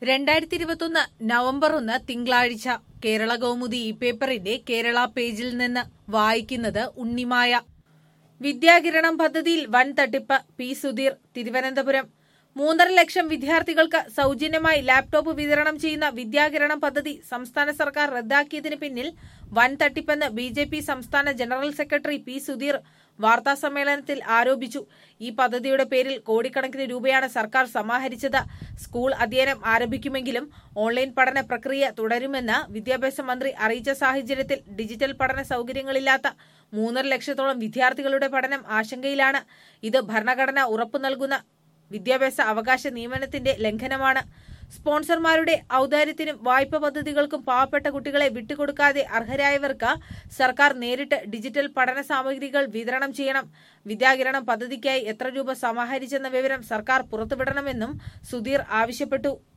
രണ്ടായിരത്തി ഇരുപത്തൊന്ന് നവംബർ ഒന്ന് തിങ്കളാഴ്ച കേരള കൗമുദി ഈ പേപ്പറിന്റെ കേരള പേജിൽ നിന്ന് വായിക്കുന്നത് ഉണ്ണിമായ വിദ്യാകിരണം പദ്ധതിയിൽ വൻ തട്ടിപ്പ് പി സുധീർ തിരുവനന്തപുരം മൂന്നര ലക്ഷം വിദ്യാർത്ഥികൾക്ക് സൗജന്യമായി ലാപ്ടോപ്പ് വിതരണം ചെയ്യുന്ന വിദ്യാകിരണം പദ്ധതി സംസ്ഥാന സർക്കാർ റദ്ദാക്കിയതിന് പിന്നിൽ വൻ തട്ടിപ്പെന്ന് ബി ജെ പി സംസ്ഥാന ജനറൽ സെക്രട്ടറി പി സുധീർ വാർത്താസമ്മേളനത്തിൽ ആരോപിച്ചു ഈ പദ്ധതിയുടെ പേരിൽ കോടിക്കണക്കിന് രൂപയാണ് സർക്കാർ സമാഹരിച്ചത് സ്കൂൾ അധ്യയനം ആരംഭിക്കുമെങ്കിലും ഓൺലൈൻ പഠന പ്രക്രിയ തുടരുമെന്ന് വിദ്യാഭ്യാസ മന്ത്രി അറിയിച്ച സാഹചര്യത്തിൽ ഡിജിറ്റൽ പഠന സൗകര്യങ്ങളില്ലാത്ത മൂന്നര ലക്ഷത്തോളം വിദ്യാർത്ഥികളുടെ പഠനം ആശങ്കയിലാണ് ഇത് ഭരണഘടന ഉറപ്പു നൽകുന്ന വിദ്യാഭ്യാസ അവകാശ നിയമനത്തിന്റെ ലംഘനമാണ് സ്പോൺസർമാരുടെ ഔദാര്യത്തിനും വായ്പ പദ്ധതികൾക്കും പാവപ്പെട്ട കുട്ടികളെ വിട്ടുകൊടുക്കാതെ അർഹരായവർക്ക് സർക്കാർ നേരിട്ട് ഡിജിറ്റൽ പഠന സാമഗ്രികൾ വിതരണം ചെയ്യണം വിദ്യാകിരണം പദ്ധതിക്കായി എത്ര രൂപ സമാഹരിച്ചെന്ന വിവരം സർക്കാർ പുറത്തുവിടണമെന്നും സുധീർ ആവശ്യപ്പെട്ടു